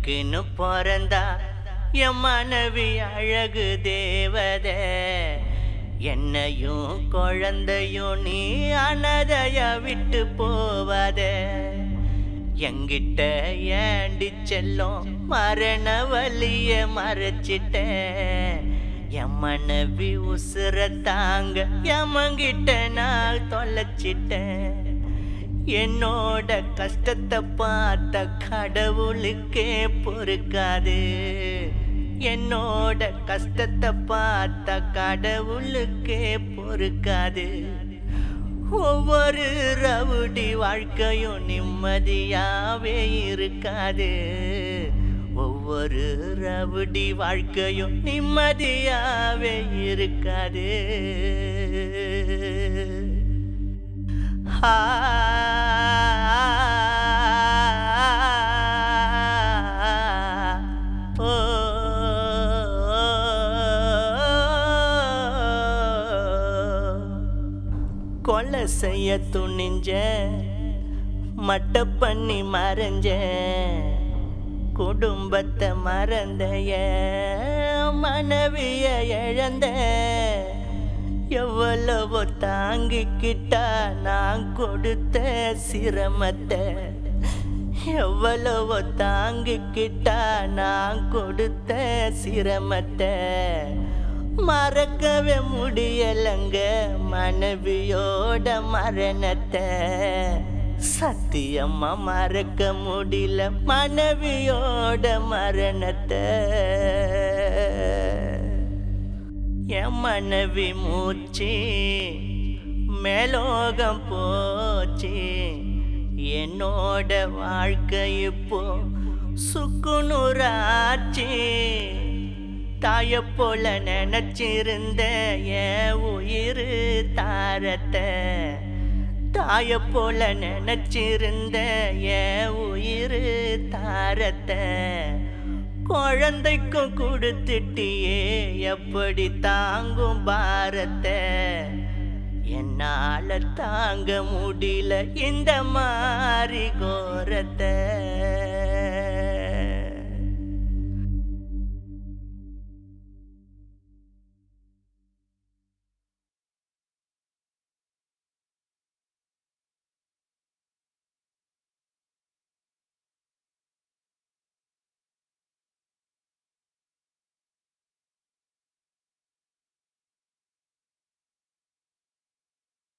எனக்குன்னு பிறந்தா என் மனைவி அழகு தேவத என்னையும் குழந்தையும் நீ அனதைய விட்டு போவத எங்கிட்ட ஏண்டி செல்லும் மரண வலிய மறைச்சிட்ட என் மனைவி உசுர தாங்க எமங்கிட்ட நான் தொலைச்சிட்டேன் என்னோட கஷ்டத்தை பார்த்த கடவுளுக்கே பொறுக்காது என்னோட கஷ்டத்தை பார்த்த கடவுளுக்கே பொறுக்காது ஒவ்வொரு ரவுடி வாழ்க்கையும் நிம்மதியாவே இருக்காது ஒவ்வொரு ரவுடி வாழ்க்கையும் நிம்மதியாவே இருக்காது கொலை செய்ய துணிஞ்ச மட்ட பண்ணி மறைஞ்ச குடும்பத்தை மறந்தைய மனைவிய இழந்த எவ்வளவோ தாங்கிக்கிட்டா நான் கொடுத்த சிரமத்தை எவ்வளவோ தாங்கிக்கிட்டா நான் கொடுத்த சிரமத்தை மறக்கவே முடியலங்க மனைவியோட மரணத்தை சத்தியமா மறக்க முடியல மனைவியோட மரணத்தை என் மனைவி மூச்சு மேலோகம் போச்சு என்னோட வாழ்க்கை இப்போ சுக்குநூறாச்சு தாய போல நினைச்சிருந்த என் உயிர் தாரத்தை தாய போல நினைச்சிருந்த என் உயிர் தாரத்தை குழந்தைக்கும் கொடுத்துட்டியே எப்படி தாங்கும் பாரத்தை என்னால தாங்க முடியல இந்த மாதிரி கோரத்தை